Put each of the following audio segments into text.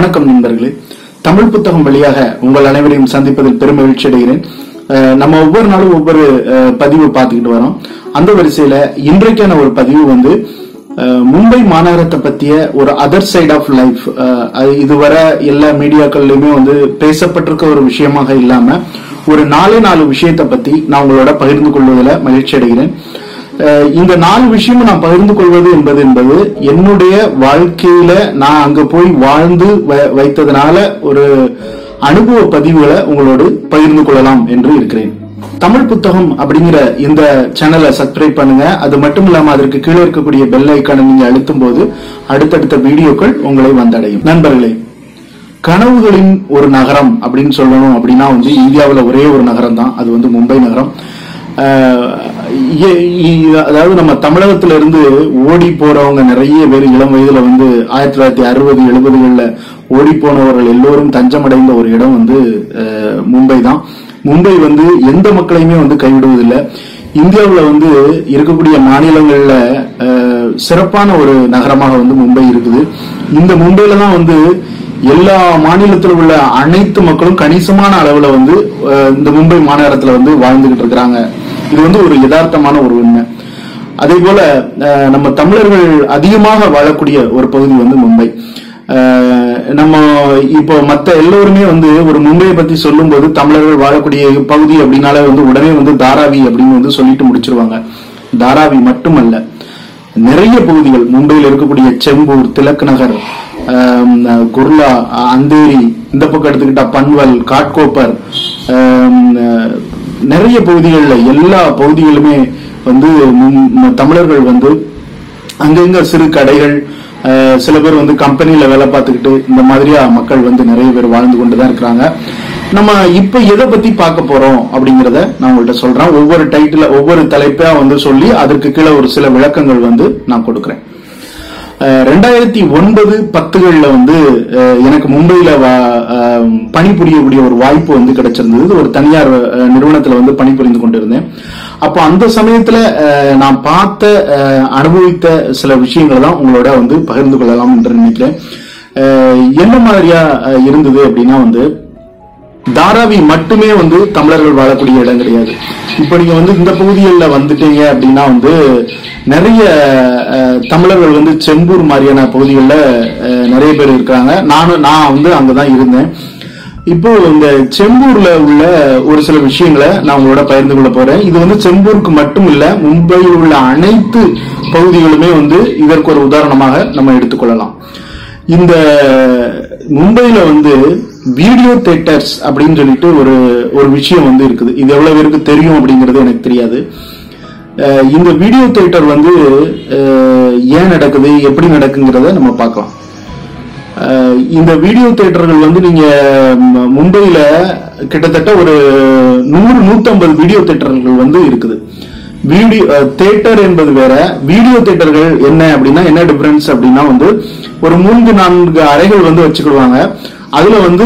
வணக்கம் நண்பர்களே தமிழ் புத்தகம் வழியாக உங்கள் அனைவரையும் சந்திப்பதில் பெருமகிழ்ச்சி அடைகிறேன் அஹ் நம்ம ஒவ்வொரு நாளும் ஒவ்வொரு அஹ், பதிவு பார்த்துக்கிட்டு வரோம் அந்த வரிசையில இன்றைக்கான ஒரு பதிவு வந்து அஹ், மும்பை மாநகரத்தை பத்திய ஒரு அதர் சைட் ஆஃப் லைஃப் இதுவரை எல்லா மீடியாக்கள்லயுமே வந்து பேசப்பட்டிருக்க ஒரு விஷயமாக இல்லாம ஒரு நாலே நாலு விஷயத்தை பத்தி நான் உங்களோட பகிர்ந்து கொள்வதில் மகிழ்ச்சி அடைகிறேன் அஹ் இந்த நாலு விஷயமும் நான் பகிர்ந்து கொள்வது என்பது என்பது என்னுடைய வாழ்க்கையில நான் அங்க போய் வாழ்ந்து வ- வைத்ததுனால ஒரு அனுபவ பதிவுகளை உங்களோடு பகிர்ந்து கொள்ளலாம் என்று இருக்கிறேன் தமிழ் புத்தகம் அப்படிங்கிற இந்த சேனலை சப்ஸ்கிரைப் பண்ணுங்க அது மட்டும் இல்லாம அதற்கு கீழே இருக்கக்கூடிய பெல் ஐக்கானை நீங்க அழுத்தும் போது அடுத்தடுத்த வீடியோக்கள் உங்களை வந்தடையும் நண்பர்களே கனவுகளின் ஒரு நகரம் அப்படின்னு சொல்லணும் அப்படின்னா வந்து இந்தியாவில் ஒரே ஒரு நகரம் தான் அது வந்து மும்பை நகரம் ஆஹ் இ- இ- அதாவது நம்ம தமிழகத்துல இருந்து ஓடி போறவங்க நிறைய பேர் இளம் வயதுல வந்து ஆயிரத்தி தொள்ளாயிரத்தி அறுபது எழுபதுகள்ல ஓடி போனவர்கள் எல்லோரும் தஞ்சமடைந்த ஒரு இடம் வந்து ஆஹ் மும்பை தான் மும்பை வந்து எந்த மக்களையுமே வந்து கைவிடுவதில்லை இந்தியாவுல வந்து இருக்கக்கூடிய மாநிலங்கள்ல ஆஹ் சிறப்பான ஒரு நகரமாக வந்து மும்பை இருக்குது இந்த மும்பையில தான் வந்து எல்லா மாநிலத்தில் உள்ள அனைத்து மக்களும் கணிசமான அளவுல வந்து அஹ், இந்த மும்பை மாநகரத்துல வந்து வாழ்ந்துகிட்டு இருக்கிறாங்க இது வந்து ஒரு யதார்த்தமான ஒரு உண்மை அதே போல அஹ், நம்ம தமிழர்கள் அதிகமாக வாழக்கூடிய ஒரு பகுதி வந்து மும்பை அஹ், நம்ம இப்போ மத்த எல்லோருமே வந்து ஒரு மும்பையை பத்தி சொல்லும்போது தமிழர்கள் வாழக்கூடிய பகுதி அப்படின்னாலே வந்து உடனே வந்து தாராவி அப்படின்னு வந்து சொல்லிட்டு முடிச்சிருவாங்க தாராவி மட்டுமல்ல நிறைய பகுதிகள் மும்பையில் இருக்கக்கூடிய செம்பூர் திலக் நகர் ஆம், குர்லா அ- அந்தேரி இந்த பக்கம் எடுத்துக்கிட்டா பன்வல் காட்கோப்பர் ஆம், அஹ், நிறைய பகுதிகளில் எல்லா பகுதிகளுமே வந்து மும்- ம- தமிழர்கள் வந்து அங்கங்க சிறு கடைகள் அஹ், சில பேர் வந்து கம்பெனில வேலை பார்த்துக்கிட்டு இந்த மாதிரியா மக்கள் வந்து நிறைய பேர் வாழ்ந்து கொண்டு தான் இருக்கிறாங்க நம்ம இப்ப எதை பத்தி பார்க்க போறோம் அப்படிங்கறத நான் உங்கள்கிட்ட சொல்றேன் ஒவ்வொரு டைட்டில் ஒவ்வொரு தலைப்பா வந்து சொல்லி அதற்கு கீழே ஒரு சில விளக்கங்கள் வந்து நான் கொடுக்கிறேன் அஹ், ரெண்டாயிரத்தி ஒன்பது பத்துகள்ல வந்து அஹ், எனக்கு மும்பையில வா- அஹ், பணிபுரியக்கூடிய ஒரு வாய்ப்பு வந்து கிடைச்சிருந்தது ஒரு தனியார் அஹ், நிறுவனத்துல வந்து பணிபுரிந்து கொண்டிருந்தேன் அப்போ அந்த சமயத்துல அஹ், நான் பார்த்த அஹ், அனுபவித்த சில விஷயங்களை தான் உங்களோட வந்து பகிர்ந்து கொள்ளலாம் என்று நினைக்கிறேன் அஹ், என்ன மாதிரியா அஹ், இருந்தது அப்படின்னா வந்து தாராவி மட்டுமே வந்து தமிழர்கள் வாழக்கூடிய இடம் கிடையாது இப்போ நீங்க வந்து இந்த பகுதிகளில் வந்துட்டீங்க அப்படின்னா வந்து நிறைய அஹ், தமிழர்கள் வந்து செம்பூர் மாதிரியான பகுதிகளில் அஹ், நிறைய பேர் இருக்காங்க நானும் நான் வந்து அங்கதான் இருந்தேன் இப்போ இந்த செம்பூர்ல உள்ள ஒரு சில விஷயங்களை நான் உங்களோட பகிர்ந்து கொள்ள போறேன் இது வந்து செம்பூருக்கு மட்டும் இல்ல மும்பையில் உள்ள அனைத்து பகுதிகளுமே வந்து இதற்கு ஒரு உதாரணமாக நம்ம எடுத்துக்கொள்ளலாம் இந்த மும்பையில வந்து வீடியோ தேட்டர்ஸ் அப்படின்னு சொல்லிட்டு ஒரு ஒரு விஷயம் வந்து இருக்குது இது எவ்வளவு பேருக்கு தெரியும் அப்படிங்கிறது எனக்கு தெரியாது அஹ் இந்த வீடியோ தேட்டர் வந்து அஹ் ஏன் நடக்குது எப்படி நடக்குங்கிறத நம்ம பார்க்கலாம் அஹ் இந்த வீடியோ தேட்டர்கள் வந்து நீங்க ம- மும்பையில கிட்டத்தட்ட ஒரு நூறு நூத்தம்பது வீடியோ தேட்டர்கள் வந்து இருக்குது வீடியோ தேட்டர் என்பது வேற வீடியோ தேட்டர்கள் என்ன அப்படின்னா என்ன டிஃபரன்ஸ் அப்படின்னா வந்து ஒரு மூன்று நான்கு அறைகள் வந்து வச்சுக்கிடுவாங்க அதுல வந்து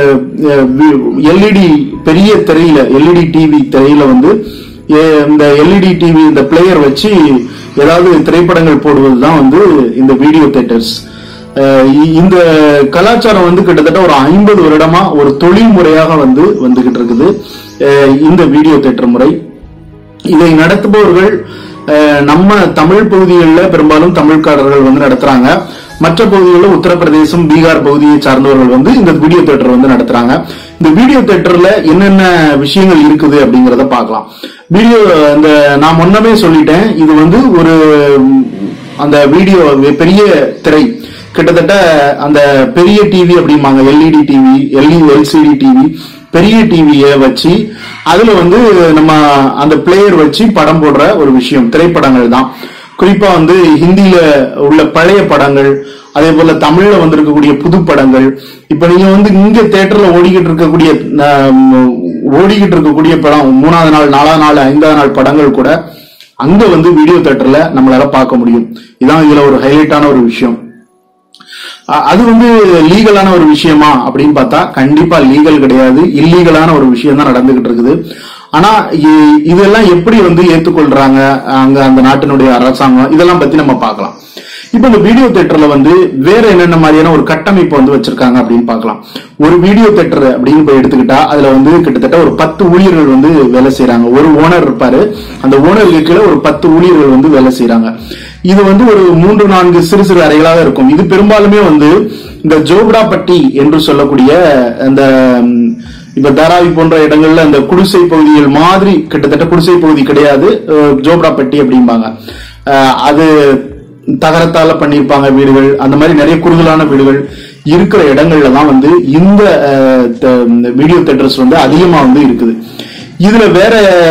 எல்இடி பெரிய திரையில எல்இடி டிவி திரையில வந்து எ- இந்த எல்இடி டிவி இந்த பிளேயர் வச்சு ஏதாவது திரைப்படங்கள் போடுவது தான் வந்து இந்த வீடியோ தேட்டர்ஸ் அஹ் இ- இந்த கலாச்சாரம் வந்து கிட்டத்தட்ட ஒரு ஐம்பது வருடமா ஒரு தொழில் முறையாக வந்து வந்துகிட்டு இருக்குது அஹ் இந்த வீடியோ தேட்டர் முறை இதை நடத்துபவர்கள் அஹ், நம்ம தமிழ் பகுதிகளில் பெரும்பாலும் தமிழ்காரர்கள் வந்து நடத்துறாங்க மற்ற பகுதிகளில் உத்தரப்பிரதேசம் பீகார் பகுதியை சார்ந்தவர்கள் வந்து இந்த வீடியோ தேட்டர் வந்து நடத்துறாங்க இந்த வீடியோ தேட்டர்ல என்னென்ன விஷயங்கள் இருக்குது அப்படிங்கறத பார்க்கலாம் வீடியோ இந்த நான் முன்னமே சொல்லிட்டேன் இது வந்து ஒரு ம், அந்த வீடியோ பெரிய திரை கிட்டத்தட்ட அந்த பெரிய டிவி அப்படிம்பாங்க எல்இடி டிவி எல்இ எல்சிடி டிவி பெரிய டிவியை வச்சு அதுல வந்து நம்ம அந்த பிளேயர் வச்சு படம் போடுற ஒரு விஷயம் திரைப்படங்கள் தான் குறிப்பா வந்து ஹிந்தியில உள்ள பழைய படங்கள் அதே போல தமிழ்ல வந்திருக்கக்கூடிய புது படங்கள் இப்ப நீங்க வந்து இங்க தியேட்டர்ல ஓடிக்கிட்டு இருக்கக்கூடிய ஆஹ், ஓடிக்கிட்டு இருக்கக்கூடிய படம் மூணாவது நாள் நாலாவது நாள் ஐந்தாவது நாள் படங்கள் கூட அங்க வந்து வீடியோ தியேட்டர்ல நம்மளால பார்க்க முடியும் இதான் இதுல ஒரு ஹைலைட்டான ஒரு விஷயம் அ- அது வந்து லீகலான ஒரு விஷயமா அப்படின்னு பார்த்தா கண்டிப்பா லீகல் கிடையாது இல்லீகலான ஒரு விஷயம் தான் நடந்துகிட்டு இருக்குது ஆனா இ- இதெல்லாம் எப்படி வந்து ஏத்துக்கொள்றாங்க அங்க அந்த நாட்டினுடைய அரசாங்கம் இதெல்லாம் பத்தி நம்ம பார்க்கலாம் இப்போ இந்த வீடியோ தேட்டர்ல வந்து வேற என்னென்ன மாதிரியான ஒரு கட்டமைப்பு வந்து வச்சிருக்காங்க அப்படின்னு பார்க்கலாம் ஒரு வீடியோ தேட்டர் அப்படின்னு போய் எடுத்துக்கிட்டா அதுல வந்து கிட்டத்தட்ட ஒரு பத்து ஊழியர்கள் வந்து வேலை செய்யறாங்க ஒரு ஓனர் இருப்பாரு அந்த ஓனருக்கு கீழே ஒரு பத்து ஊழியர்கள் வந்து வேலை செய்யறாங்க இது வந்து ஒரு மூன்று நான்கு சிறு சிறு அறைகளாக இருக்கும் இது பெரும்பாலுமே வந்து இந்த ஜோப்டாப்பட்டி என்று சொல்லக்கூடிய அந்த ம், இப்ப தாராவி போன்ற இடங்கள்ல அந்த குடிசை பகுதிகள் மாதிரி கிட்டத்தட்ட குடிசை பகுதி கிடையாது அஹ், ஜோப்டாப்பட்டி அப்படிம்பாங்க அஹ், அது தகரத்தால பண்ணியிருப்பாங்க வீடுகள் அந்த மாதிரி நிறைய குறுகலான வீடுகள் இருக்கிற இடங்கள்ல தான் வந்து இந்த அஹ், த- இந்த வீடியோ தேட்டர்ஸ் வந்து அதிகமா வந்து இருக்குது இதுல வேற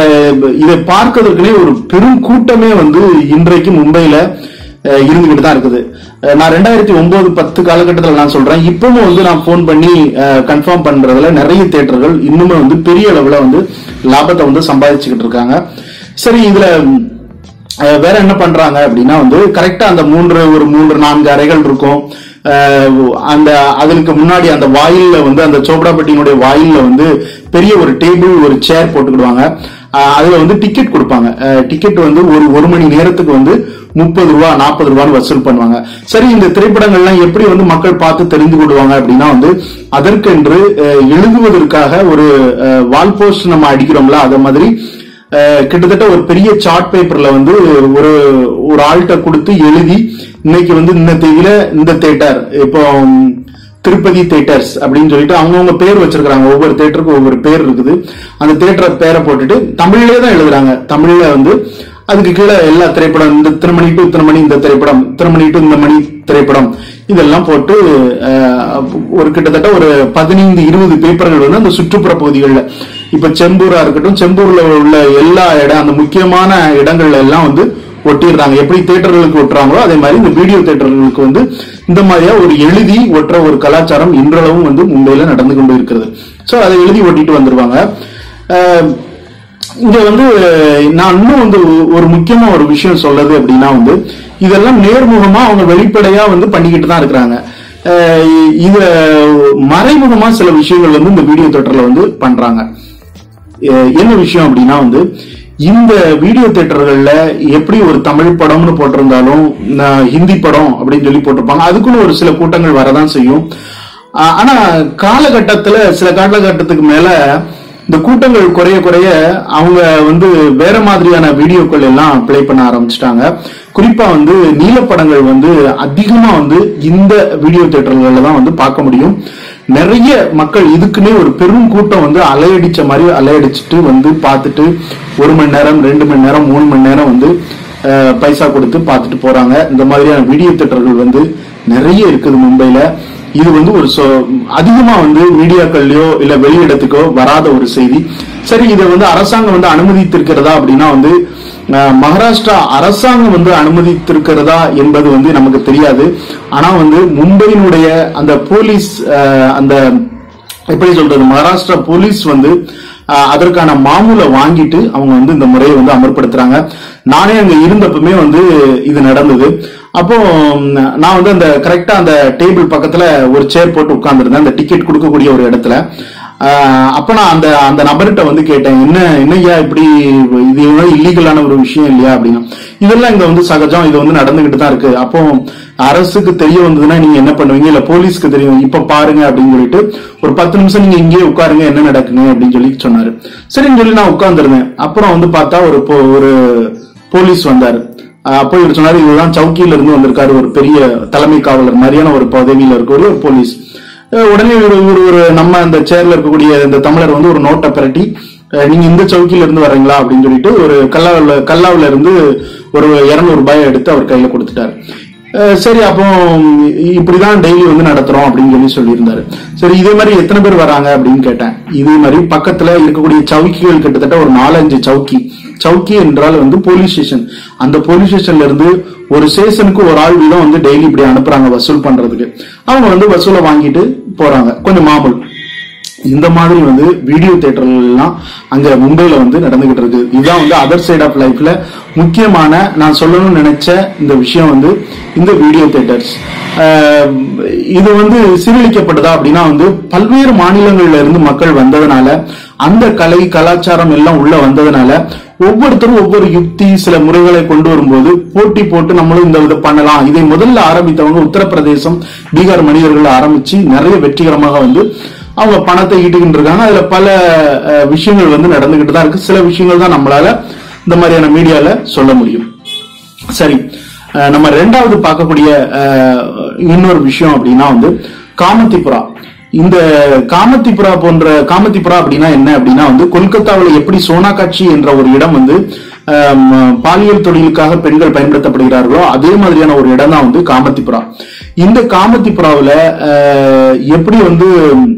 இதை பார்க்கறதுக்குனே ஒரு பெரும் கூட்டமே வந்து இன்றைக்கு மும்பையில அஹ், இருந்துகிட்டு தான் இருக்குது அஹ், நான் ரெண்டாயிரத்தி ஒன்பது பத்து காலகட்டத்தில் நான் சொல்றேன் இப்பவும் வந்து நான் ஃபோன் பண்ணி கன்ஃபார்ம் பண்றதுல நிறைய தேட்டர்கள் இன்னுமே வந்து பெரிய அளவுல வந்து லாபத்தை வந்து சம்பாதிச்சுக்கிட்டு இருக்காங்க சரி இதுல அஹ், வேற என்ன பண்றாங்க அப்படின்னா வந்து கரெக்டா அந்த மூன்று ஒரு மூன்று நான்கு அறைகள் இருக்கும் அஹ், அந்த அதற்கு முன்னாடி அந்த வாயில்ல வந்து அந்த சோப்டாப்பட்டியினுடைய வாயில்ல வந்து பெரிய ஒரு டேபிள் ஒரு சேர் போட்டுக்கிடுவாங்க அஹ், அதுல வந்து டிக்கெட் கொடுப்பாங்க டிக்கெட் வந்து ஒரு ஒரு மணி நேரத்துக்கு வந்து முப்பது ரூபா நாற்பது ரூபான்னு வசூல் பண்ணுவாங்க சரி இந்த திரைப்படங்கள்லாம் எப்படி வந்து மக்கள் பார்த்து தெரிந்து கொள்வாங்க அப்படின்னா வந்து அதற்கென்று அஹ், எழுதுவதற்காக ஒரு வால் போஸ்ட் நம்ம அடிக்கிறோம்ல அத மாதிரி அஹ், கிட்டத்தட்ட ஒரு பெரிய சார்ட் பேப்பர்ல வந்து ஒரு ஒரு ஆள்கிட்ட கொடுத்து எழுதி இன்னைக்கு வந்து இந்த தேதியில இந்த தேட்டர் இப்போ ம், திருப்பதி தேட்டர்ஸ் அப்படின்னு சொல்லிட்டு அவங்கவுங்க பேர் வச்சிருக்காங்க ஒவ்வொரு தேட்டருக்கும் ஒவ்வொரு பேர் இருக்குது அந்த தேட்டர் பேரை போட்டுட்டு தமிழ்லயே தான் எழுதுறாங்க தமிழ்ல வந்து அதுக்கு கீழே எல்லா திரைப்படம் இந்த இத்தனை மணி டு இத்தனை மணி இந்த திரைப்படம் இத்தனை மணி டு இந்த மணி திரைப்படம் இதெல்லாம் போட்டு அஹ், ஒரு கிட்டத்தட்ட ஒரு பதினைந்து இருபது பேப்பர்கள் வந்து அந்த சுற்றுப்புற பகுதிகளில் இப்ப செம்பூரா இருக்கட்டும் செம்பூர்ல உள்ள எல்லா இடம் அந்த முக்கியமான இடங்கள்ல எல்லாம் வந்து ஒட்டிடுறாங்க எப்படி தேட்டர்களுக்கு ஒட்டுறாங்களோ அதே மாதிரி இந்த வீடியோ தேட்டர்களுக்கு வந்து இந்த மாதிரியா ஒரு எழுதி ஒட்டுற ஒரு கலாச்சாரம் இன்றளவும் வந்து மும்பையில நடந்து கொண்டு இருக்கிறது சோ அதை எழுதி ஒட்டிட்டு வந்துருவாங்க அஹ், இங்க வந்து நான் இன்னும் வந்து ஒரு முக்கியமா ஒரு விஷயம் சொல்றது அப்படின்னா வந்து இதெல்லாம் நேர்முகமா அவங்க வெளிப்படையா வந்து பண்ணிக்கிட்டு தான் இருக்கிறாங்க அஹ் இத மறைமுகமா சில விஷயங்கள் வந்து இந்த வீடியோ தேட்டர்ல வந்து பண்றாங்க அஹ் என்ன விஷயம் அப்படின்னா வந்து இந்த வீடியோ தேட்டர்கள்ல எப்படி ஒரு தமிழ் படம்னு போட்டிருந்தாலும் ந- ஹிந்தி படம் அப்படின்னு சொல்லி போட்டிருப்பாங்க அதுக்குன்னு ஒரு சில கூட்டங்கள் வரதான் செய்யும் ஆஹ் ஆனா காலகட்டத்துல சில காலகட்டத்துக்கு மேல இந்த கூட்டங்கள் குறைய குறைய அவங்க வந்து வேற மாதிரியான வீடியோக்கள் எல்லாம் ப்ளே பண்ண ஆரம்பிச்சிட்டாங்க குறிப்பா வந்து நீலப்படங்கள் வந்து அதிகமா வந்து இந்த வீடியோ தேட்டர்கள்ல தான் வந்து பார்க்க முடியும் நிறைய மக்கள் இதுக்குன்னே ஒரு பெரும் கூட்டம் வந்து அலையடிச்ச மாதிரி அலையடிச்சிட்டு வந்து பார்த்துட்டு ஒரு மணி நேரம் ரெண்டு மணி நேரம் மூணு மணி நேரம் வந்து அஹ், பைசா கொடுத்து பார்த்துட்டு போறாங்க இந்த மாதிரியான வீடியோ தேட்டர்கள் வந்து நிறைய இருக்குது மும்பைல இது வந்து ஒரு சொ- அதிகமா வந்து மீடியாக்கள்லயோ இல்ல வெளியிடத்துக்கோ வராத ஒரு செய்தி சரி இதை வந்து அரசாங்கம் வந்து அனுமதித்திருக்கிறதா அப்படின்னா வந்து அஹ், மகாராஷ்டிரா அரசாங்கம் வந்து அனுமதித்திருக்கிறதா என்பது வந்து நமக்கு தெரியாது ஆனா வந்து மும்பையினுடைய அந்த போலீஸ் அஹ், அந்த எப்படி சொல்றது மகாராஷ்டிரா போலீஸ் வந்து அஹ், அதற்கான மாமூலை வாங்கிட்டு அவங்க வந்து இந்த முறையை வந்து அமல்படுத்துறாங்க நானே அங்க இருந்தப்பமே வந்து இது நடந்தது அப்போ ம், நான் வந்து அந்த கரெக்டா அந்த டேபிள் பக்கத்துல ஒரு சேர் போட்டு உட்கார்ந்திருந்தேன் அந்த டிக்கெட் கொடுக்கக்கூடிய ஒரு இடத்துல ஆஹ் அப்ப நான் அந்த அந்த நபர்கிட்ட வந்து கேட்டேன் என்ன என்னய்யா இப்படி இது இல்லீகலான ஒரு விஷயம் இல்லையா அப்படின்னு இதெல்லாம் இங்க வந்து சகஜம் இது வந்து நடந்துகிட்டு தான் இருக்கு அப்போ அரசுக்கு தெரிய வந்ததுன்னா நீங்க என்ன பண்ணுவீங்க இல்ல போலீஸ்க்கு தெரியும் இப்ப பாருங்க அப்படின்னு சொல்லிட்டு ஒரு பத்து நிமிஷம் நீங்க இங்கேயே உட்காருங்க என்ன நடக்குங்க அப்படின்னு சொல்லி சொன்னாரு சரின்னு சொல்லி நான் உட்கார்ந்துருந்தேன் அப்புறம் வந்து பார்த்தா ஒரு போ- ஒரு போலீஸ் வந்தாரு அஹ் அப்போ இவர் சொன்னாரு இவர்தான் சவுக்கியில இருந்து வந்திருக்காரு ஒரு பெரிய தலைமை காவலர் மாதிரியான ஒரு பதவியில இருக்கக்கூடிய ஒரு போலீஸ் அஹ் உடனே இவர் இவர் ஒரு நம்ம அந்த சேர்ல இருக்கக்கூடிய இந்த தமிழர் வந்து ஒரு நோட்டை பிரட்டி அஹ் நீங்க இந்த சவுக்கியில இருந்து வர்றீங்களா அப்படின்னு சொல்லிட்டு ஒரு கல்லாவில் கல்லாவுல இருந்து ஒரு இருநூறு ரூபாயை எடுத்து அவர் கையில கொடுத்துட்டாரு அஹ் சரி அப்போ இப்படிதான் டெய்லி வந்து நடத்துறோம் அப்படின்னு சொல்லி சொல்லியிருந்தாரு சரி இதே மாதிரி எத்தனை பேர் வராங்க அப்படின்னு கேட்டேன் இதே மாதிரி பக்கத்துல இருக்கக்கூடிய சவுக்கிகள் கிட்டத்தட்ட ஒரு நாலஞ்சு சவுக்கி சவுக்கி என்றால் வந்து போலீஸ் ஸ்டேஷன் அந்த போலீஸ் ஸ்டேஷன்ல இருந்து ஒரு ஸ்டேஷனுக்கு ஒரு ஆள் வீதம் வந்து டெய்லி இப்படி அனுப்புறாங்க வசூல் பண்றதுக்கு அவங்க வந்து வசூலை வாங்கிட்டு போறாங்க கொஞ்சம் மாமூல் இந்த மாதிரி வந்து வீடியோ தேட்டர்கள்லாம் அங்க மும்பைல வந்து நடந்துகிட்டு இருக்கு இதுதான் வந்து அதர் சைட் ஆஃப் லைஃப்ல முக்கியமான நான் சொல்லணும்னு நினைச்ச இந்த விஷயம் வந்து இந்த வீடியோ தேட்டர்ஸ் இது வந்து சீரழிக்கப்பட்டதா அப்படின்னா வந்து பல்வேறு மாநிலங்கள்ல இருந்து மக்கள் வந்ததுனால அந்த கலை கலாச்சாரம் எல்லாம் உள்ள வந்ததுனால ஒவ்வொருத்தரும் ஒவ்வொரு யுக்தி சில முறைகளை கொண்டு வரும்போது போட்டி போட்டு நம்மளும் இந்த இது பண்ணலாம் இதை முதல்ல ஆரம்பித்தவங்க உத்தரப்பிரதேசம் பீகார் மனிதர்கள் ஆரம்பிச்சு நிறைய வெற்றிகரமாக வந்து அவங்க பணத்தை ஈட்டுக்கிட்டு இருக்காங்க அதுல பல அஹ், விஷயங்கள் வந்து நடந்துகிட்டு தான் இருக்கு சில விஷயங்கள் தான் நம்மளால இந்த மாதிரியான மீடியால சொல்ல முடியும் சரி அஹ், நம்ம ரெண்டாவது பார்க்கக்கூடிய அஹ், இன்னொரு விஷயம் அப்படின்னா வந்து காமத்திபுரா இந்த காமத்திபுரா போன்ற காமத்திபுரா அப்படின்னா என்ன அப்படின்னா வந்து கொல்கத்தாவில் எப்படி சோனாகாட்சி என்ற ஒரு இடம் வந்து ஆம், பாலியல் தொழிலுக்காக பெண்கள் பயன்படுத்தப்படுகிறார்களோ அதே மாதிரியான ஒரு இடம் தான் வந்து காமத்திபுரா இந்த காமத்திபுராவுல அஹ், எப்படி வந்து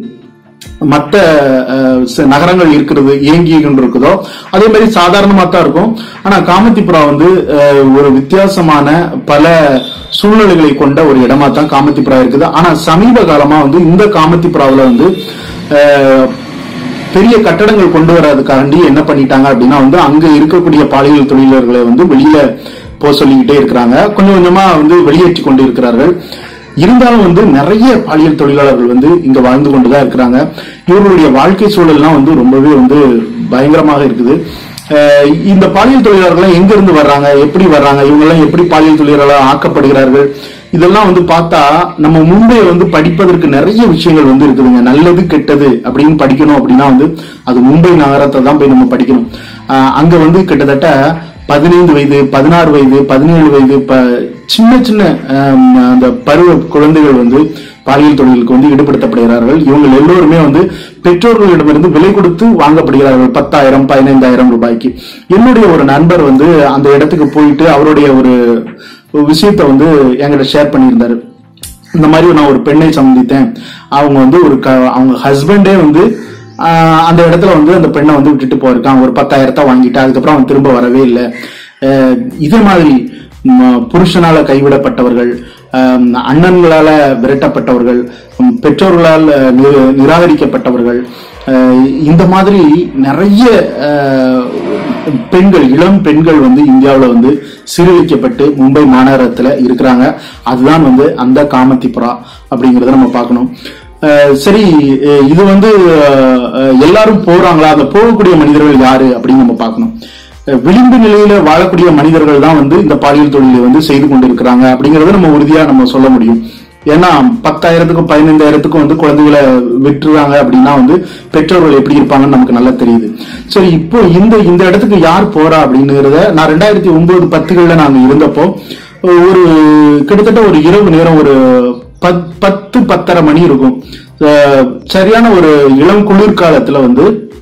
மற்ற அஹ், ச- நகரங்கள் இருக்கிறது இயங்கி கொண்டு இருக்குதோ அதே மாதிரி சாதாரணமா தான் இருக்கும் ஆனா காமத்திபுரா வந்து அஹ், ஒரு வித்தியாசமான பல சூழ்நிலைகளை கொண்ட ஒரு இடமா தான் காமத்திபுரா இருக்குது ஆனா சமீப காலமா வந்து இந்த காமத்திபுராவுல வந்து அஹ், பெரிய கட்டடங்கள் கொண்டு வர்றதுக்காண்டி என்ன பண்ணிட்டாங்க அப்படின்னா வந்து அங்க இருக்கக்கூடிய பாலியல் தொழிலாளர்களை வந்து வெளியில போக சொல்லிக்கிட்டே இருக்கிறாங்க கொஞ்சம் கொஞ்சமா வந்து வெளியேற்றி கொண்டு இருக்கிறார்கள் இருந்தாலும் வந்து நிறைய பாலியல் தொழிலாளர்கள் வந்து இங்க வாழ்ந்து கொண்டுதான் இருக்கிறாங்க இவர்களுடைய வாழ்க்கை சூழல்லாம் வந்து ரொம்பவே வந்து பயங்கரமாக இருக்குது அஹ் இந்த பாலியல் தொழிலாளர்கள் எங்க இருந்து வர்றாங்க எப்படி வர்றாங்க இவங்க எல்லாம் எப்படி பாலியல் தொழிலாளர் ஆக்கப்படுகிறார்கள் இதெல்லாம் வந்து பார்த்தா நம்ம மும்பையை வந்து படிப்பதற்கு நிறைய விஷயங்கள் வந்து இருக்குதுங்க நல்லது கெட்டது அப்படின்னு படிக்கணும் அப்படின்னா வந்து அது மும்பை நகரத்தை தான் போய் நம்ம படிக்கணும் அஹ் அங்க வந்து கிட்டத்தட்ட பதினைந்து வயது பதினாறு வயது பதினேழு வயது ப- சின்ன சின்ன ஆம், அந்த பருவ குழந்தைகள் வந்து பாலியல் தொழிலுக்கு வந்து ஈடுபடுத்தப்படுகிறார்கள் இவங்க எல்லோருமே வந்து பெற்றோர்களிடமிருந்து விலை கொடுத்து வாங்கப்படுகிறார்கள் பத்தாயிரம் பதினைந்தாயிரம் ரூபாய்க்கு என்னுடைய ஒரு நண்பர் வந்து அந்த இடத்துக்கு போயிட்டு அவருடைய ஒரு விஷயத்த வந்து என்கிட்ட ஷேர் பண்ணியிருந்தாரு இந்த மாதிரி நான் ஒரு பெண்ணை சந்தித்தேன் அவங்க வந்து ஒரு க- அவங்க ஹஸ்பண்டே வந்து ஆஹ், அந்த இடத்துல வந்து அந்த பெண்ணை வந்து விட்டுட்டு போயிருக்கான் ஒரு பத்தாயிரத்தை வாங்கிட்டு அதுக்கப்புறம் அவன் திரும்ப வரவே இல்லை அஹ், இதே மாதிரி ம, புருஷனால கைவிடப்பட்டவர்கள் ஆஹ், அண்ணன்களால விரட்டப்பட்டவர்கள் உம், பெற்றோர்களால் அஹ், நி- நிராகரிக்கப்பட்டவர்கள் ஆஹ், இந்த மாதிரி நிறைய ஆஹ், பெண்கள் இளம் பெண்கள் வந்து இந்தியாவுல வந்து சீரழிக்கப்பட்டு மும்பை மாநகரத்துல இருக்கிறாங்க அதுதான் வந்து அந்த காமத்திபுரா அப்படிங்கறத நம்ம பார்க்கணும் அஹ் சரி அஹ் இது வந்து அஹ், அஹ், எல்லாரும் போறாங்களா அந்த போகக்கூடிய மனிதர்கள் யாரு அப்படின்னு நம்ம பார்க்கணும் அஹ் விளிம்பு நிலையில வாழக்கூடிய மனிதர்கள் தான் வந்து இந்த பாலியல் தொழிலை வந்து செய்து கொண்டிருக்கிறாங்க அப்படிங்கறத நம்ம உறுதியா நம்ம சொல்ல முடியும் ஏன்னா பத்தாயிரத்துக்கும் பதினைந்தாயிரத்துக்கும் வந்து குழந்தைகளை விட்டுறாங்க அப்படின்னா வந்து பெற்றோர்கள் எப்படி இருப்பாங்கன்னு நமக்கு நல்லா தெரியுது சரி இப்போ இந்த இந்த இடத்துக்கு யார் போறா அப்படிங்கறத நான் ரெண்டாயிரத்தி ஒன்பது பத்துகள்ல நாங்க இருந்தப்போ ஒரு கிட்டத்தட்ட ஒரு இரவு நேரம் ஒரு பத்- பத்து பத்தரை மணி இருக்கும் அஹ் சரியான ஒரு இளம் குளிர்காலத்துல வந்து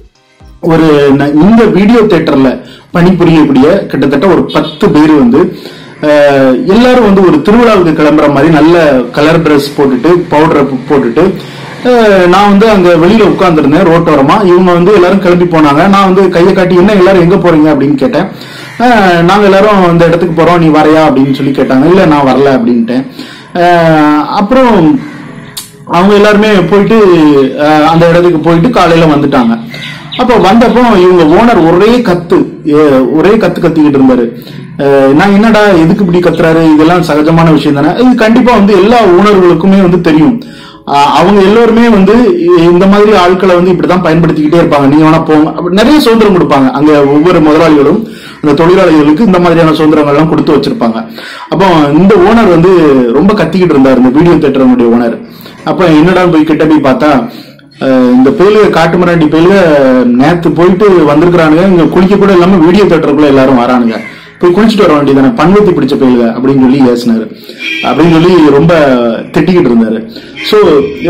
ஒரு ந- இந்த வீடியோ தியேட்டர்ல பணிபுரியக்கூடிய கிட்டத்தட்ட ஒரு பத்து பேர் வந்து அஹ், எல்லாரும் வந்து ஒரு திருவிழாவுக்கு கிளம்புற மாதிரி நல்ல கலர் ட்ரெஸ் போட்டுட்டு பவுடரை போட்டுட்டு அஹ், நான் வந்து அங்க வெளியில உட்கார்ந்துருந்தேன் ரோட்டோரமா இவங்க வந்து எல்லாரும் கிளம்பி போனாங்க நான் வந்து கையை காட்டி என்ன எல்லாரும் எங்க போறீங்க அப்படின்னு கேட்டேன் அஹ், நாங்க எல்லாரும் இந்த இடத்துக்கு போறோம் நீ வரையா அப்படின்னு சொல்லி கேட்டாங்க இல்ல நான் வரல அப்படின்ட்டேன் அஹ், அப்புறம் அவங்க எல்லாருமே போயிட்டு அஹ், அந்த இடத்துக்கு போயிட்டு காலையில வந்துட்டாங்க அப்ப வந்தப்போ இவங்க ஓனர் ஒரே கத்து ஏ- ஒரே கத்து கத்திக்கிட்டு இருந்தாரு அஹ், நான் என்னடா எதுக்கு இப்படி கத்துறாரு இதெல்லாம் சகஜமான விஷயம் தானே இது கண்டிப்பா வந்து எல்லா ஓனர்களுக்குமே வந்து தெரியும் அஹ், அவங்க எல்லோருமே வந்து இ- இந்த மாதிரி ஆட்களை வந்து இப்படிதான் பயன்படுத்திக்கிட்டே இருப்பாங்க நீங்க வேணா போங்க அப்படி நிறைய சுதந்திரம் கொடுப்பாங்க அங்க ஒவ்வொரு முதலாளிகளும் அந்த தொழிலாளிகளுக்கு இந்த மாதிரியான சுதந்திரங்கள் எல்லாம் கொடுத்து வச்சிருப்பாங்க அப்போ இந்த ஓனர் வந்து ரொம்ப கத்திக்கிட்டு இருந்தார் இந்த வீடியோ தேட்டருடைய ஓனர் அப்ப என்னடா போய் கிட்ட போய் பார்த்தா அஹ், இந்த பேலுக காட்டு மிராண்டி பேலுக நேத்து போயிட்டு வந்திருக்கிறானுங்க இங்க குளிக்க கூட இல்லாம வீடியோ தேட்டருக்குள்ள எல்லாரும் வரானுங்க போய் குளிச்சுட்டு வர வேண்டியதானே பண்பத்தி பிடிச்ச பேலுக அப்படின்னு சொல்லி ஏசினாரு அப்படின்னு சொல்லி ரொம்ப திட்டிக்கிட்டு இருந்தாரு சோ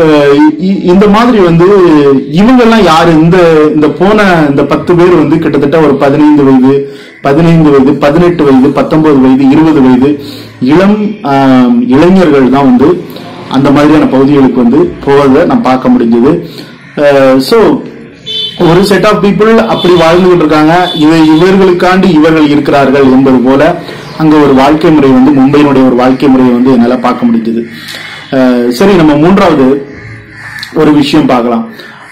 இந்த மாதிரி வந்து இவங்க எல்லாம் யாரு இந்த இந்த போன இந்த பத்து பேர் வந்து கிட்டத்தட்ட ஒரு பதினைந்து வயது பதினைந்து வயது பதினெட்டு வயது பத்தொன்பது வயது இருபது வயது இளம் ஆஹ், இளைஞர்கள் தான் வந்து அந்த மாதிரியான பகுதிகளுக்கு வந்து போவதை நான் பார்க்க முடிஞ்சது ஸோ ஒரு செட் ஆஃப் பீப்புள் அப்படி வாழ்ந்துகிட்டு இருக்காங்க இது இவர்களுக்காண்டி இவர்கள் இருக்கிறார்கள் என்பது போல அங்க ஒரு வாழ்க்கை முறை வந்து மும்பையினுடைய ஒரு வாழ்க்கை முறையை வந்து என்னால பார்க்க முடிஞ்சது அஹ் சரி நம்ம மூன்றாவது ஒரு விஷயம் பார்க்கலாம்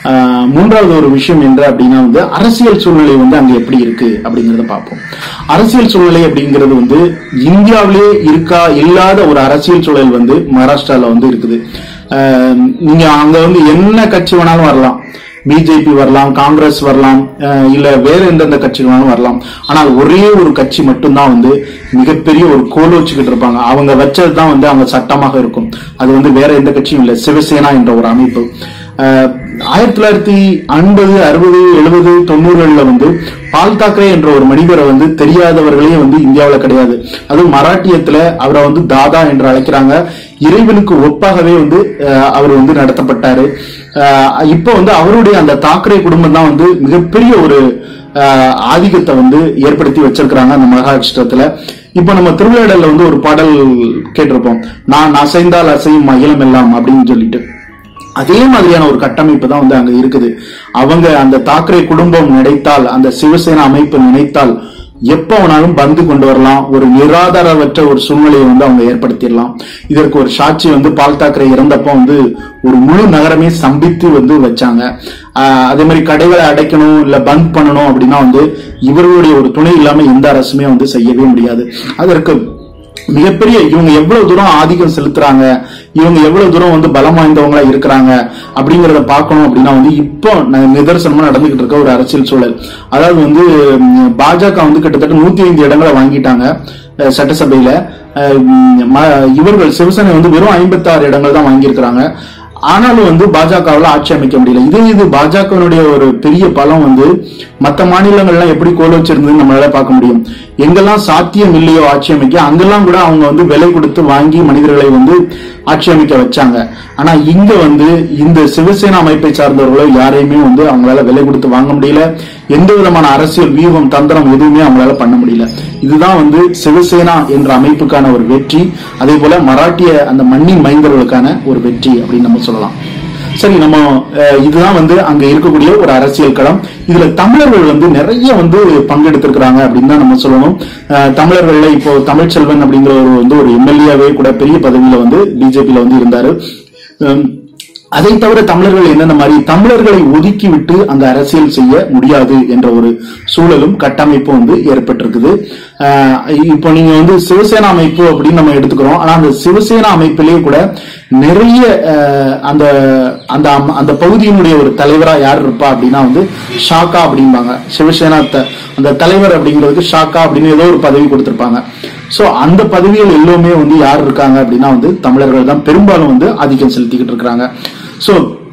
ஆஹ் மூன்றாவது ஒரு விஷயம் என்ன அப்படின்னா வந்து அரசியல் சூழ்நிலை வந்து அங்க எப்படி இருக்கு அப்படிங்கறத பார்ப்போம் அரசியல் சூழ்நிலை அப்படிங்கிறது வந்து இந்தியாவிலே இருக்கா இல்லாத ஒரு அரசியல் சூழல் வந்து மகாராஷ்டிரால வந்து இருக்குது ஆஹ் நீங்க அங்க வந்து என்ன கட்சி வேணாலும் வரலாம் பிஜேபி வரலாம் காங்கிரஸ் வரலாம் அஹ் இல்ல வேற எந்தெந்த கட்சிகள் வேணாலும் வரலாம் ஆனால் ஒரே ஒரு கட்சி மட்டும்தான் வந்து மிகப்பெரிய ஒரு கோல் வச்சுக்கிட்டு இருப்பாங்க அவங்க வச்சது தான் வந்து அவங்க சட்டமாக இருக்கும் அது வந்து வேற எந்த கட்சியும் இல்லை சிவசேனா என்ற ஒரு அமைப்பு அஹ் ஆயிரத்தி தொள்ளாயிரத்தி ஐம்பது அறுபது எழுபது தொண்ணூறுகள்ல வந்து பால் தாக்கரே என்ற ஒரு மனிதரை வந்து தெரியாதவர்களே வந்து இந்தியாவுல கிடையாது அதுவும் மராட்டியத்துல அவரை வந்து தாதா என்று அழைக்கிறாங்க இறைவனுக்கு ஒப்பாகவே வந்து அஹ், அவர் வந்து நடத்தப்பட்டாரு அஹ், இப்ப வந்து அவருடைய அந்த தாக்கரே குடும்பம் தான் வந்து மிகப்பெரிய ஒரு அஹ், ஆதிக்கத்தை வந்து ஏற்படுத்தி வச்சிருக்கிறாங்க அந்த மகாராஷ்டிரத்துல இப்ப நம்ம திருவிழாடல்ல வந்து ஒரு பாடல் கேட்டிருப்போம் நான் அசைந்தால் அசையும் அகிலம் எல்லாம் அப்படின்னு சொல்லிட்டு அதே மாதிரியான ஒரு கட்டமைப்பு தான் வந்து அங்க இருக்குது அவங்க அந்த தாக்கரே குடும்பம் நினைத்தால் அந்த சிவசேனா அமைப்பு நினைத்தால் எப்ப வேணாலும் பந்து கொண்டு வரலாம் ஒரு நிராதாரமற்ற ஒரு சூழ்நிலையை வந்து அவங்க ஏற்படுத்திடலாம் இதற்கு ஒரு சாட்சி வந்து பால் தாக்கரே இறந்தப்போ வந்து ஒரு முழு நகரமே சம்பித்து வந்து வச்சாங்க ஆஹ் அதே மாதிரி கடைகளை அடைக்கணும் இல்ல பந்த் பண்ணணும் அப்படின்னா வந்து இவர்களுடைய ஒரு துணை இல்லாம எந்த அரசுமே வந்து செய்யவே முடியாது அதற்கு மிகப்பெரிய இவங்க எவ்வளவு தூரம் ஆதிக்கம் செலுத்துறாங்க இவங்க எவ்வளவு தூரம் வந்து பலம் வாய்ந்தவங்களா இருக்கிறாங்க அப்படிங்கறத பார்க்கணும் அப்படின்னா வந்து இப்போ ந- நிதர்சனமா நடந்துகிட்டு இருக்க ஒரு அரசியல் சூழல் அதாவது வந்து ம், பாஜக வந்து கிட்டத்தட்ட நூத்தி ஐந்து இடங்களை வாங்கிட்டாங்க அஹ், சட்டசபையில அஹ், ம், ம- இவர்கள் சிவசேனை வந்து வெறும் ஐம்பத்தாறு இடங்கள் தான் வாங்கியிருக்கிறாங்க ஆனாலும் வந்து பாஜகவால ஆட்சி அமைக்க முடியல இதே இது பாஜகவினுடைய ஒரு பெரிய பலம் வந்து மத்த மாநிலங்கள்லாம் எப்படி கோல் வச்சிருந்ததுன்னு நம்மளால பார்க்க முடியும் எங்கெல்லாம் சாத்தியம் இல்லையோ ஆட்சி அமைக்க அங்கெல்லாம் கூட அவங்க வந்து விலை கொடுத்து வாங்கி மனிதர்களை வந்து ஆட்சி அமைக்க வச்சாங்க ஆனா இங்க வந்து இந்த சிவசேனா அமைப்பை சார்ந்தவர்களோ யாரையுமே வந்து அவங்களால விலை கொடுத்து வாங்க முடியல எந்த விதமான அரசியல் வியூகம் தந்திரம் எதுவுமே அவங்களால பண்ண முடியல இதுதான் வந்து சிவசேனா என்ற அமைப்புக்கான ஒரு வெற்றி அதே போல மராட்டிய அந்த மண்ணின் மைந்தர்களுக்கான ஒரு வெற்றி அப்படின்னு நம்ம சொல்லலாம் சரி நம்ம அஹ், இதுதான் வந்து அங்க இருக்கக்கூடிய ஒரு அரசியல் களம் இதுல தமிழர்கள் வந்து நிறைய வந்து பங்கெடுத்திருக்கிறாங்க அப்படின்னு தான் நம்ம சொல்லணும் அஹ், தமிழர்கள்ல இப்போ தமிழ்ச்செல்வன் அப்படிங்கிற ஒரு வந்து ஒரு எம்எல்ஏவே கூட பெரிய பதவியில வந்து பிஜேபியில வந்து இருந்தாரு அஹ், அதை தவிர தமிழர்கள் என்னென்ன மாதிரி தமிழர்களை ஒதுக்கி விட்டு அங்க அரசியல் செய்ய முடியாது என்ற ஒரு சூழலும் கட்டமைப்பும் வந்து ஏற்பட்டிருக்குது ஆஹ் இப்போ நீங்க வந்து சிவசேனா அமைப்பு அப்படின்னு நம்ம எடுத்துக்கிறோம் ஆனா அந்த சிவசேனா அமைப்பிலேயே கூட நிறைய ஆஹ் அந்த அந்த அம்- அந்த பகுதியினுடைய ஒரு தலைவரா யார் இருப்பா அப்படின்னா வந்து ஷாக்கா அப்படிம்பாங்க சிவசேனா த- அந்த தலைவர் அப்படிங்கிறதுக்கு ஷாக்கா அப்படின்னு ஏதோ ஒரு பதவி கொடுத்திருப்பாங்க சோ அந்த பதவிகள் எல்லோருமே வந்து யார் இருக்காங்க அப்படின்னா வந்து தமிழர்கள் தான் பெரும்பாலும் வந்து ஆதிக்கம் செலுத்திக்கிட்டு இருக்கிறாங்க சோ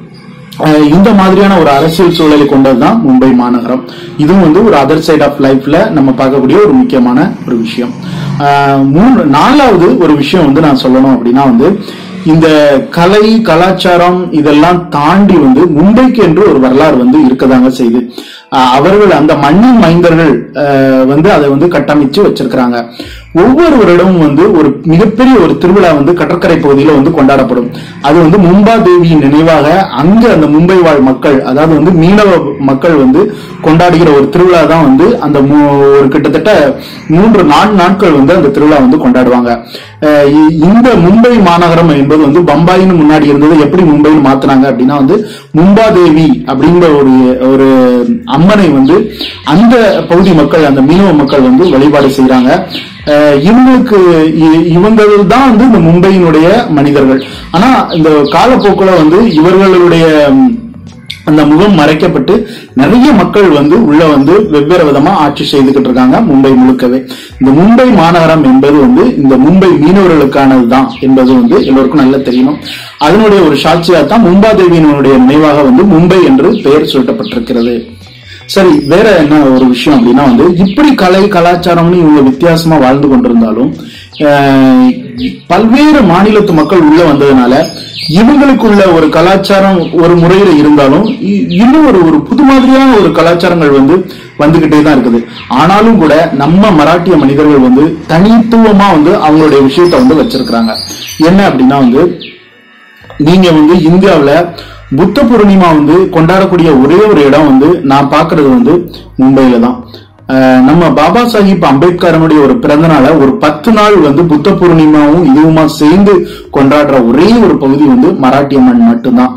அஹ் இந்த மாதிரியான ஒரு அரசியல் சூழலை கொண்டதுதான் மும்பை மாநகரம் இதுவும் வந்து ஒரு அதர் சைட் ஆஃப் லைஃப்ல நம்ம பார்க்கக்கூடிய ஒரு முக்கியமான ஒரு விஷயம் அஹ் மூணு நாலாவது ஒரு விஷயம் வந்து நான் சொல்லணும் அப்படின்னா வந்து இந்த கலை கலாச்சாரம் இதெல்லாம் தாண்டி வந்து மும்பைக்கு என்று ஒரு வரலாறு வந்து இருக்கதாங்க செய்யுது அஹ் அவர்கள் அந்த மண்ணின் மைந்தர்கள் அஹ் வந்து அதை வந்து கட்டமைச்சு வச்சிருக்கிறாங்க ஒவ்வொரு வருடமும் வந்து ஒரு மிகப்பெரிய ஒரு திருவிழா வந்து கடற்கரை பகுதியில வந்து கொண்டாடப்படும் அது வந்து மும்பா தேவியின் நினைவாக அங்க அந்த மும்பை வாழ் மக்கள் அதாவது வந்து மீனவ மக்கள் வந்து கொண்டாடுகிற ஒரு திருவிழா தான் வந்து அந்த மூ- ஒரு கிட்டத்தட்ட மூன்று நான்கு நாட்கள் வந்து அந்த திருவிழா வந்து கொண்டாடுவாங்க அஹ் இ- இந்த மும்பை மாநகரம் என்பது வந்து பம்பாயின்னு முன்னாடி இருந்தது எப்படி மும்பைன்னு மாத்துனாங்க அப்படின்னா வந்து மும்பா தேவி அப்படிங்கிற ஒரு ஒரு அம்மனை வந்து அந்த பகுதி மக்கள் அந்த மீனவ மக்கள் வந்து வழிபாடு செய்றாங்க அஹ் இவங்களுக்கு இ- இவங்கள் தான் வந்து இந்த மும்பையினுடைய மனிதர்கள் ஆனா இந்த காலப்போக்குல வந்து இவர்களுடைய ம், அந்த முகம் மறைக்கப்பட்டு நிறைய மக்கள் வந்து உள்ள வந்து வெவ்வேறு விதமா ஆட்சி செய்துகிட்டு இருக்காங்க மும்பை முழுக்கவே இந்த மும்பை மாநகரம் என்பது வந்து இந்த மும்பை மீனவர்களுக்கானது தான் என்பது வந்து எல்லோருக்கும் நல்லா தெரியணும் அதனுடைய ஒரு சாட்சியாக தான் மும்பாதேவியினுடைய நினைவாக வந்து மும்பை என்று பெயர் சூட்டப்பட்டிருக்கிறது சரி வேற என்ன ஒரு விஷயம் அப்படின்னா வந்து இப்படி கலை கலாச்சாரம்னு இவங்க வித்தியாசமா வாழ்ந்து கொண்டிருந்தாலும் அஹ், பல்வேறு மாநிலத்து மக்கள் உள்ள வந்ததுனால இவங்களுக்குள்ள ஒரு கலாச்சாரம் ஒரு முறையில இருந்தாலும் இ- இன்னும் ஒரு ஒரு புது மாதிரியான ஒரு கலாச்சாரங்கள் வந்து வந்துகிட்டே தான் இருக்குது ஆனாலும் கூட நம்ம மராட்டிய மனிதர்கள் வந்து தனித்துவமா வந்து அவங்களுடைய விஷயத்த வந்து வச்சிருக்கிறாங்க என்ன அப்படின்னா வந்து நீங்க வந்து இந்தியாவுல புத்த பூர்ணிமா வந்து கொண்டாடக்கூடிய ஒரே ஒரு இடம் வந்து நான் பார்க்கிறது வந்து மும்பையில தான் அஹ் நம்ம பாபா சாஹிப் அம்பேத்கரனுடைய ஒரு பிறந்த நாளை ஒரு பத்து நாள் வந்து புத்த பூர்ணிமாவும் இதுவுமா சேர்ந்து கொண்டாடுற ஒரே ஒரு பகுதி வந்து மராட்டிய மண் மட்டும்தான்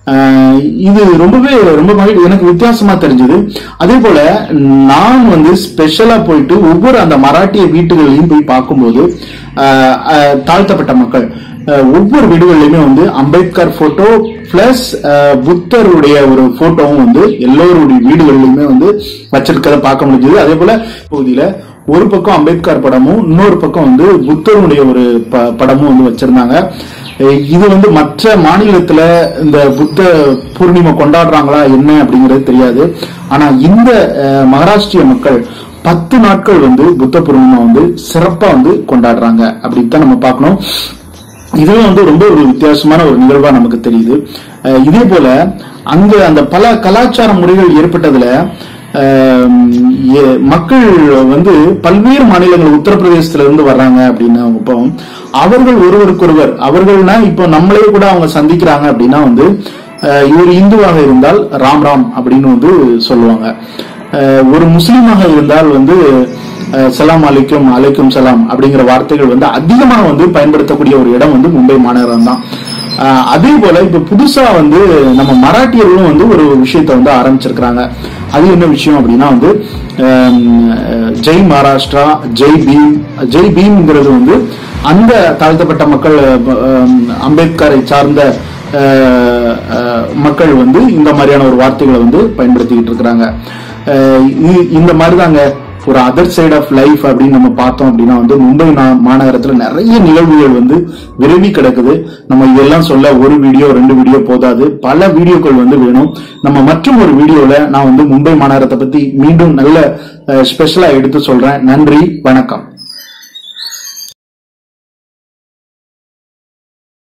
ஆஹ் இது ரொம்பவே ரொம்ப மகிழ் எனக்கு வித்தியாசமா தெரிஞ்சது அதே போல நான் வந்து ஸ்பெஷலா போயிட்டு ஒவ்வொரு அந்த மராட்டிய வீட்டுகளையும் போய் பார்க்கும்போது ஆஹ் ஆஹ் தாழ்த்தப்பட்ட மக்கள் ஆஹ் ஒவ்வொரு வீடுகள்லயுமே வந்து அம்பேத்கர் போட்டோ பிளஸ் புத்தருடைய ஒரு போட்டோவும் வந்து எல்லோருடைய வீடுகளிலுமே வந்து வச்சிருக்கிறத பார்க்க முடிஞ்சது அதே போல பகுதியில ஒரு பக்கம் அம்பேத்கர் படமும் இன்னொரு பக்கம் வந்து புத்தருடைய ஒரு ப- படமும் வந்து வச்சிருந்தாங்க அஹ் இது வந்து மற்ற மாநிலத்துல இந்த புத்த பூர்ணிமை கொண்டாடுறாங்களா என்ன அப்படிங்கிறது தெரியாது ஆனா இந்த அஹ், மகாராஷ்டிரிய மக்கள் பத்து நாட்கள் வந்து புத்த பூர்ணிமா வந்து சிறப்பா வந்து கொண்டாடுறாங்க அப்படின்னு தான் நம்ம பார்க்கணும் இதுவும் வந்து ரொம்ப ஒரு வித்தியாசமான ஒரு நிகழ்வா நமக்கு தெரியுது அஹ் இதே போல அங்க அந்த பல கலாச்சார முறைகள் ஏற்பட்டதுல அஹ் எ- மக்கள் வந்து பல்வேறு மாநிலங்கள் உத்தரப்பிரதேசத்துல இருந்து வர்றாங்க அப்படின்னு அவங்க இப்போ அவர்கள் ஒருவருக்கொருவர் அவர்கள்னா இப்போ நம்மளே கூட அவங்க சந்திக்கிறாங்க அப்படின்னா வந்து அஹ் இவர் இந்துவாக இருந்தால் ராம் ராம் அப்படின்னு வந்து சொல்லுவாங்க அஹ் ஒரு முஸ்லீமாக இருந்தால் வந்து அஹ் சலாம் அலைக்கும் அலைக்கும் சலாம் அப்படிங்கிற வார்த்தைகள் வந்து அதிகமாக வந்து பயன்படுத்தக்கூடிய ஒரு இடம் வந்து மும்பை மாநகரம் தான் அஹ் அதே போல இப்ப புதுசா வந்து நம்ம மராட்டியர்களும் வந்து ஒரு விஷயத்தை வந்து ஆரம்பிச்சிருக்கிறாங்க அது என்ன விஷயம் அப்படின்னா வந்து அஹ் அஹ் ஜெய் மகாராஷ்டிரா ஜெய் பீம் ஜெய் பீம்ங்கிறது வந்து அந்த தாழ்த்தப்பட்ட மக்கள் அஹ் அம்பேத்கரை சார்ந்த அஹ் அஹ் மக்கள் வந்து இந்த மாதிரியான ஒரு வார்த்தைகளை வந்து பயன்படுத்திக்கிட்டு இருக்கிறாங்க அஹ் இ- இந்த மாதிரி தாங்க ஒரு அதர் சைடு ஆஃப் லைஃப் அப்படின்னு நம்ம பார்த்தோம் அப்படின்னா வந்து மும்பை நா- மாநகரத்துல நிறைய நிகழ்வுகள் வந்து விரும்பி கிடக்குது நம்ம இதெல்லாம் சொல்ல ஒரு வீடியோ ரெண்டு வீடியோ போதாது பல வீடியோக்கள் வந்து வேணும் நம்ம மற்றும் ஒரு வீடியோல நான் வந்து மும்பை மாநகரத்தை பத்தி மீண்டும் நல்ல ஸ்பெஷலா எடுத்து சொல்றேன் நன்றி வணக்கம்